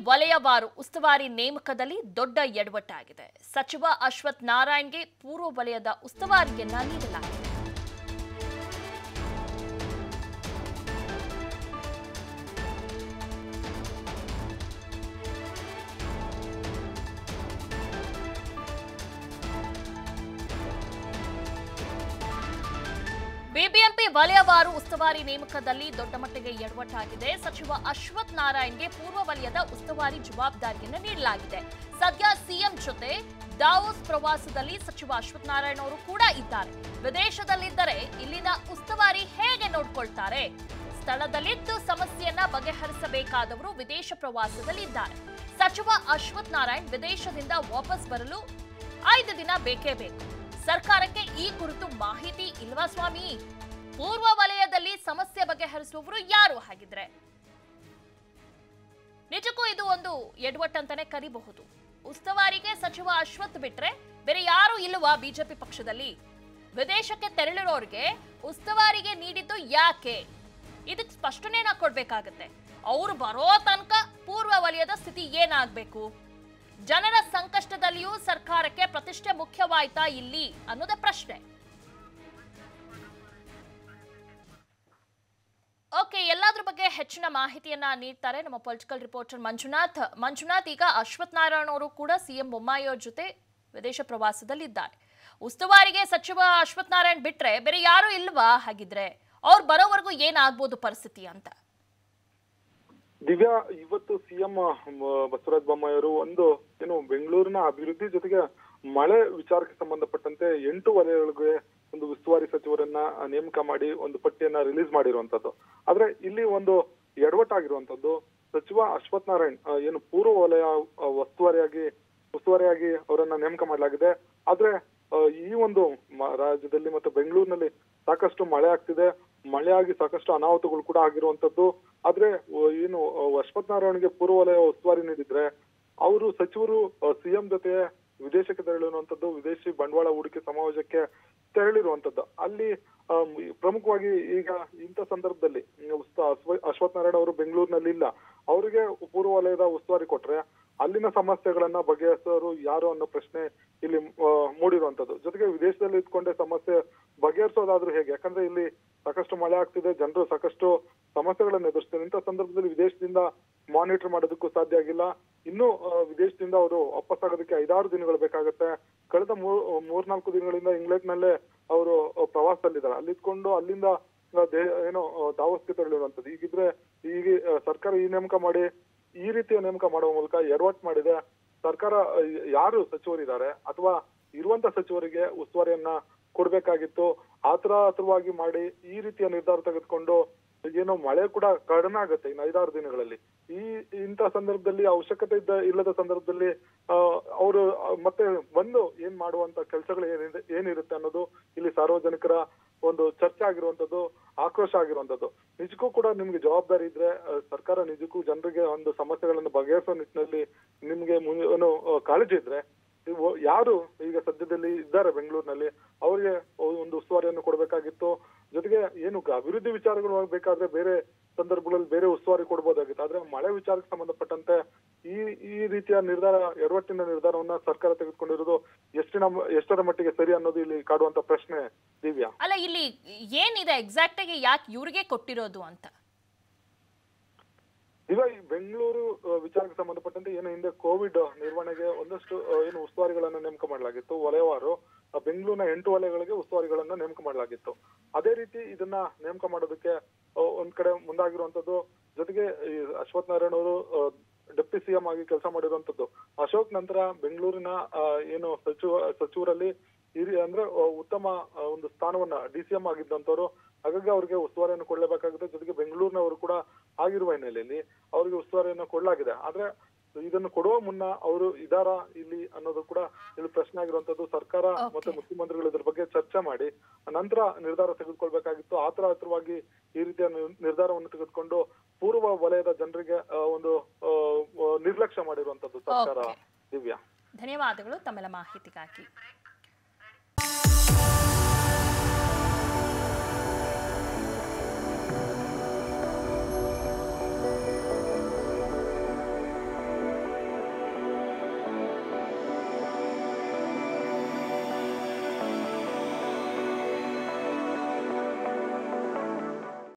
ವಲಯವಾರು ಉಸ್ತುವಾರಿ ನೇಮಕದಲ್ಲಿ ದೊಡ್ಡ ಎಡವಟ್ಟಾಗಿದೆ ಸಚಿವ ಅಶ್ವಥ್ ನಾರಾಯಣ್ಗೆ ಪೂರ್ವ ವಲಯದ ಉಸ್ತುವಾರಿಯನ್ನ ನೀಡಲಾಗಿದೆ ಬಿಬಿಎಂಪಿ ವಲಯವಾರು ಉಸ್ತುವಾರಿ ನೇಮಕದಲ್ಲಿ ದೊಡ್ಡ ಮಟ್ಟಿಗೆ ಎಡವಟ್ಟಾಗಿದೆ ಸಚಿವ ಅಶ್ವಥ್ ನಾರಾಯಣ್ಗೆ ಪೂರ್ವ ವಲಯದ ಉಸ್ತುವಾರಿ ಜವಾಬ್ದಾರಿಯನ್ನು ನೀಡಲಾಗಿದೆ ಸದ್ಯ ಸಿಎಂ ಜೊತೆ ದಾವೋಸ್ ಪ್ರವಾಸದಲ್ಲಿ ಸಚಿವ ಅಶ್ವಥ್ ನಾರಾಯಣ್ ಅವರು ಕೂಡ ಇದ್ದಾರೆ ವಿದೇಶದಲ್ಲಿದ್ದರೆ ಇಲ್ಲಿನ ಉಸ್ತುವಾರಿ ಹೇಗೆ ನೋಡ್ಕೊಳ್ತಾರೆ ಸ್ಥಳದಲ್ಲಿದ್ದು ಸಮಸ್ಯೆಯನ್ನ ಬಗೆಹರಿಸಬೇಕಾದವರು ವಿದೇಶ ಪ್ರವಾಸದಲ್ಲಿದ್ದಾರೆ ಸಚಿವ ಅಶ್ವಥ್ ನಾರಾಯಣ್ ವಿದೇಶದಿಂದ ವಾಪಸ್ ಬರಲು ಐದು ದಿನ ಬೇಕೇ ಬೇಕು ಸರ್ಕಾರಕ್ಕೆ ಈ ಕುರಿತು ಮಾಹಿತಿ ಇಲ್ವಾ ಸ್ವಾಮಿ ಪೂರ್ವ ವಲಯದಲ್ಲಿ ಸಮಸ್ಯೆ ಬಗೆಹರಿಸುವವರು ಯಾರು ಹಾಗಿದ್ರೆ ನಿಜಕ್ಕೂ ಇದು ಒಂದು ಎಡವಟ್ಟಂತಾನೆ ಕರಿಬಹುದು ಉಸ್ತುವಾರಿಗೆ ಸಚಿವ ಅಶ್ವಥ್ ಬಿಟ್ರೆ ಬೇರೆ ಯಾರು ಇಲ್ವಾ ಬಿಜೆಪಿ ಪಕ್ಷದಲ್ಲಿ ವಿದೇಶಕ್ಕೆ ತೆರಳಿರೋರಿಗೆ ಉಸ್ತುವಾರಿಗೆ ನೀಡಿದ್ದು ಯಾಕೆ ಇದಕ್ಕೆ ಸ್ಪಷ್ಟನೆನ ಕೊಡ್ಬೇಕಾಗತ್ತೆ ಅವ್ರು ಬರೋ ತನಕ ಪೂರ್ವ ವಲಯದ ಸ್ಥಿತಿ ಏನಾಗ್ಬೇಕು ಜನರ ಸಂಕಷ್ಟದಲ್ಲಿಯೂ ಸರ್ಕಾರಕ್ಕೆ ಪ್ರತಿಷ್ಠೆ ಮುಖ್ಯವಾಯ್ತಾ ಇಲ್ಲಿ ಅನ್ನೋದೇ ಪ್ರಶ್ನೆ ಓಕೆ ಎಲ್ಲಾದ್ರ ಬಗ್ಗೆ ಹೆಚ್ಚಿನ ಮಾಹಿತಿಯನ್ನ ನೀಡ್ತಾರೆ ನಮ್ಮ ಪೊಲಿಟಿಕಲ್ ರಿಪೋರ್ಟರ್ ಮಂಜುನಾಥ್ ಮಂಜುನಾಥ್ ಈಗ ಅಶ್ವಥ್ ನಾರಾಯಣ ಅವರು ಕೂಡ ಸಿಎಂ ಬೊಮ್ಮಾಯಿ ಅವ್ರ ಜೊತೆ ವಿದೇಶ ಪ್ರವಾಸದಲ್ಲಿದ್ದಾರೆ ಉಸ್ತುವಾರಿಗೆ ಸಚಿವ ಅಶ್ವಥ್ ನಾರಾಯಣ್ ಬಿಟ್ರೆ ಬೇರೆ ಯಾರು ಇಲ್ವಾ ಹಾಗಿದ್ರೆ ಅವ್ರು ಬರೋವರೆಗೂ ಏನಾಗ್ಬೋದು ಪರಿಸ್ಥಿತಿ ಅಂತ ದಿವ್ಯಾ ಇವತ್ತು ಸಿಎಂ ಬಸವರಾಜ ಬೊಮ್ಮಾಯಿಯವರು ಒಂದು ಏನು ಬೆಂಗಳೂರಿನ ಅಭಿವೃದ್ಧಿ ಜೊತೆಗೆ ಮಳೆ ವಿಚಾರಕ್ಕೆ ಸಂಬಂಧಪಟ್ಟಂತೆ ಎಂಟು ವಲಯಗಳಿಗೆ ಒಂದು ಉಸ್ತುವಾರಿ ಸಚಿವರನ್ನ ನೇಮಕ ಮಾಡಿ ಒಂದು ಪಟ್ಟಿಯನ್ನ ರಿಲೀಸ್ ಮಾಡಿರುವಂತದ್ದು ಆದ್ರೆ ಇಲ್ಲಿ ಒಂದು ಎಡವಟ್ಟಾಗಿರುವಂತದ್ದು ಸಚಿವ ಅಶ್ವಥ್ ನಾರಾಯಣ್ ಆ, ಏನು ಪೂರ್ವ ವಲಯ ಆ, ಉಸ್ತುವಾರಿಯಾಗಿ ಉಸ್ತುವಾರಿಯಾಗಿ ಅವರನ್ನ ನೇಮಕ ಮಾಡಲಾಗಿದೆ ಆದ್ರೆ ಆ, ಈ ಒಂದು ಮ- ರಾಜ್ಯದಲ್ಲಿ ಮತ್ತೆ ಬೆಂಗಳೂರಿನಲ್ಲಿ ಸಾಕಷ್ಟು ಮಳೆ ಆಗ್ತಿದೆ ಮಳೆಯಾಗಿ ಸಾಕಷ್ಟು ಅನಾಹುತಗಳು ಕೂಡ ಆಗಿರುವಂತದ್ದು ಆದ್ರೆ ಆ, ಏನು ಆ, ಅಶ್ವಥ್ ನಾರಾಯಣ್ಗೆ ಪೂರ್ವ ವಲಯ ಉಸ್ತುವಾರಿ ನೀಡಿದ್ರೆ ಅವರು ಸಚಿವರು ಸಿಎಂ ಜೊತೆ ವಿದೇಶಕ್ಕೆ ತೆರಳಿರುವಂತದ್ದು ವಿದೇಶಿ ಬಂಡವಾಳ ಹೂಡಿಕೆ ಸಮಾವೇಶಕ್ಕೆ ತೆರಳಿರುವಂತದ್ದು ಅಲ್ಲಿ ಆಮ್, ಈ ಪ್ರಮುಖವಾಗಿ ಈಗ ಇಂಥ ಸಂದರ್ಭದಲ್ಲಿ ಹ್ಮ್, ಉಸ್ತ- ಅಶ್ವ- ಅಶ್ವಥ್ ನಾರಾಯಣ ಅವರು ಬೆಂಗಳೂರಿನಲ್ಲಿ ಇಲ್ಲ ಅವರಿಗೆ ಪೂರ್ವ ವಲಯದ ಉಸ್ತುವಾರಿ ಕೊಟ್ರೆ ಅಲ್ಲಿನ ಸಮಸ್ಯೆಗಳನ್ನ ಬಗೆಹರಿಸೋರು ಯಾರು ಅನ್ನೋ ಪ್ರಶ್ನೆ ಇಲ್ಲಿ ಆ, ಮೂಡಿರುವಂತದ್ದು ಜೊತೆಗೆ ವಿದೇಶದಲ್ಲಿ ಇದ್ಕೊಂಡೆ ಸಮಸ್ಯೆ ಬಗೆಹರಿಸೋದಾದ್ರೂ ಹೇಗೆ ಯಾಕಂದ್ರೆ ಇಲ್ಲಿ ಸಾಕಷ್ಟು ಮಳೆ ಆಗ್ತಿದೆ ಜನರು ಸಾಕಷ್ಟು ಸಮಸ್ಯೆಗಳನ್ನು ಎದುರಿಸ್ತಾರೆ ಇಂಥ ಸಂದರ್ಭದಲ್ಲಿ ವಿದೇಶದಿಂದ ಮಾನಿಟರ್ ಮಾಡೋದಕ್ಕೂ ಸಾಧ್ಯ ಆಗಿಲ್ಲ ಇನ್ನು ಆ, ವಿದೇಶದಿಂದ ಅವರು ವಾಪಸ್ಸಾಗೋದಕ್ಕೆ ಐದಾರು ದಿನಗಳು ಬೇಕಾಗುತ್ತೆ ಕಳೆದ ಮೂರ್ ಮೂರ್ನಾಲ್ಕು ದಿನಗಳಿಂದ ಇಂಗ್ಲೆಂಡ್ ನಲ್ಲೇ ಅವರು ಪ್ರವಾಸದಲ್ಲಿದ್ದಾರೆ ಅಲ್ಲಿ ಇದ್ಕೊಂಡು ಅಲ್ಲಿಂದ ಆ, ದೇ- ಏನೋ ಆ, ದಾವೋಸ್ಗೆ ತೆರಳಿರುವಂತದ್ದು ಈಗಿದ್ರೆ ಈಗ ಆ, ಸರ್ಕಾರ ಈ ನೇಮಕ ಮಾಡಿ ಈ ರೀತಿಯ ನೇಮಕ ಮಾಡುವ ಮೂಲಕ ಎಡವಟ್ ಮಾಡಿದೆ ಸರ್ಕಾರ ಆ, ಯಾರು ಸಚಿವರಿದ್ದಾರೆ ಅಥವಾ ಇರುವಂತ ಸಚಿವರಿಗೆ ಉಸ್ತುವಾರಿಯನ್ನ ಕೊಡ್ಬೇಕಾಗಿತ್ತು ಆತರ ಆತರವಾಗಿ ಮಾಡಿ ಈ ರೀತಿಯ ನಿರ್ಧಾರ ತೆಗೆದುಕೊಂಡು ಏನೋ ಮಳೆ ಕೂಡ ಕಡಿಮೆ ಆಗುತ್ತೆ ಇನ್ನು ಐದಾರು ದಿನಗಳಲ್ಲಿ ಈ ಇಂಥ ಸಂದರ್ಭದಲ್ಲಿ ಅವಶ್ಯಕತೆ ಇದ್ದ ಇಲ್ಲದ ಸಂದರ್ಭದಲ್ಲಿ ಅವರು ಮತ್ತೆ ಬಂದು ಏನ್ ಮಾಡುವಂತ ಕೆಲಸಗಳು ಏನಿದೆ ಏನಿರುತ್ತೆ ಅನ್ನೋದು ಇಲ್ಲಿ ಸಾರ್ವಜನಿಕರ ಒಂದು ಚರ್ಚೆ ಆಗಿರುವಂತದ್ದು ಆಕ್ರೋಶ ಆಗಿರುವಂತದ್ದು ನಿಜಕ್ಕೂ ಕೂಡ ನಿಮ್ಗೆ ಜವಾಬ್ದಾರಿ ಇದ್ರೆ ಆ, ಸರ್ಕಾರ ನಿಜಕ್ಕೂ ಜನರಿಗೆ ಒಂದು ಸಮಸ್ಯೆಗಳನ್ನು ಬಗೆಹರಿಸೋ ನಿಟ್ಟಿನಲ್ಲಿ ನಿಮ್ಗೆ ಮುನ್- ಏನು ಆ, ಕಾಳಜಿ ಇದ್ರೆ ನೀವು ಯಾರು ಈಗ ಸದ್ಯದಲ್ಲಿ ಇದ್ದಾರೆ ಬೆಂಗಳೂರಿನಲ್ಲಿ ಅವರಿಗೆ ಒಂದು ಉಸ್ತುವಾರಿಯನ್ನು ಕೊಡಬೇಕಾಗಿತ್ತು ಜೊತೆಗೆ ಏನು ಗ- ಅಭಿವೃದ್ಧಿ ವಿಚಾರಗಳು ಬೇಕಾದ್ರೆ ಬೇರೆ ಸಂದರ್ಭಗಳಲ್ಲಿ ಬೇರೆ ಉಸ್ತುವಾರಿ ಕೊಡ್ಬೋದಾಗಿತ್ತು ಆದ್ರೆ ಮಳೆ ವಿಚಾರಕ್ಕೆ ಸಂಬಂಧಪಟ್ಟಂತೆ ಈ ಈ ರೀತಿಯ ನಿರ್ಧಾರ ಎಡವಟ್ಟಿನ ನಿರ್ಧಾರವನ್ನ ಸರ್ಕಾರ ತೆಗೆದುಕೊಂಡಿರೋದು ಎಷ್ಟಿನ ಎಷ್ಟರ ಮಟ್ಟಿಗೆ ಸರಿ ಅನ್ನೋದು ಇಲ್ಲಿ ಕಾಡುವಂತ ಪ್ರಶ್ನೆ ದಿವ್ಯಾ ಅಲ್ಲ ಇಲ್ಲಿ ಏನಿದೆ ಎಕ್ಸಾಕ್ಟ್ ಆಗಿ ಯಾಕೆ ಇವ್ರಿಗೆ ಕೊಟ್ಟಿರೋದು ಅಂತ ಈಗ ಈ ಬೆಂಗಳೂರು ಆ, ವಿಚಾರಕ್ಕೆ ಸಂಬಂಧಪಟ್ಟಂತೆ ಏನು ಹಿಂದೆ ಕೋವಿಡ್ ನಿರ್ವಹಣೆಗೆ ಒಂದಷ್ಟು ಆ, ಏನು ಉಸ್ತುವಾರಿಗಳನ್ನ ನೇಮಕ ಮಾಡಲಾಗಿತ್ತು ವಲಯವಾರು ಆ, ಬೆಂಗಳೂರಿನ ಎಂಟು ವಲಯಗಳಿಗೆ ಉಸ್ತುವಾರಿಗಳನ್ನ ನೇಮಕ ಮಾಡಲಾಗಿತ್ತು ಅದೇ ರೀತಿ ಇದನ್ನ ನೇಮಕ ಮಾಡೋದಕ್ಕೆ ಆ, ಒಂದ್ ಕಡೆ ಮುಂದಾಗಿರುವಂತದ್ದು ಜೊತೆಗೆ ಈ ಅಶ್ವಥ್ ನಾರಾಯಣ ಅವರು ಡೆಪ್ಟಿ ಸಿಎಂ ಆಗಿ ಕೆಲಸ ಮಾಡಿರುವಂತದ್ದು ಅಶೋಕ್ ನಂತರ ಬೆಂಗಳೂರಿನ ಆ, ಏನು ಸಚಿವ ಸಚಿವರಲ್ಲಿ ಹಿರಿಯ ಅಂದ್ರೆ ಆ, ಉತ್ತಮ ಆ, ಒಂದು ಸ್ಥಾನವನ್ನ ಡಿ ಸಿ ಎಂ ಆಗಿದ್ದಂತವ್ರು ಹಾಗಾಗಿ ಅವರಿಗೆ ಉಸ್ತುವಾರಿಯನ್ನು ಕೊಡಲೇಬೇಕಾಗುತ್ತೆ ಜೊತೆಗೆ ಬೆಂಗಳೂರಿನವರು ಕೂಡ ಆಗಿರುವ ಹಿನ್ನೆಲೆಯಲ್ಲಿ ಅವರಿಗೆ ಉಸ್ತುವಾರಿಯನ್ನು ಕೊಡಲಾಗಿದೆ ಆದ್ರೆ ಇದನ್ನು ಕೊಡುವ ಮುನ್ನ ಅವರು ಇದಾರ ಇಲ್ಲಿ ಅನ್ನೋದು ಕೂಡ ಇಲ್ಲಿ ಪ್ರಶ್ನೆ ಆಗಿರುವಂತದ್ದು ಸರ್ಕಾರ Okay. ಮತ್ತೆ ಮುಖ್ಯಮಂತ್ರಿಗಳು ಇದ್ರ ಬಗ್ಗೆ ಚರ್ಚೆ ಮಾಡಿ ನಂತರ ನಿರ್ಧಾರ ತೆಗೆದುಕೊಳ್ಬೇಕಾಗಿತ್ತು ಆತರ ಆತರವಾಗಿ ಈ ರೀತಿಯ ನಿರ್- ನಿರ್ಧಾರವನ್ನು ತೆಗೆದುಕೊಂಡು ಪೂರ್ವ ವಲಯದ ಜನರಿಗೆ ಆ, ಒಂದು ಆ, ಆ, ನಿರ್ಲಕ್ಷ್ಯ ಮಾಡಿರುವಂತದ್ದು ಸರ್ಕಾರ Okay. ದಿವ್ಯಾ ಧನ್ಯವಾದಗಳು ತಮ್ಮೆಲ್ಲ ಮಾಹಿತಿಗಾಗಿ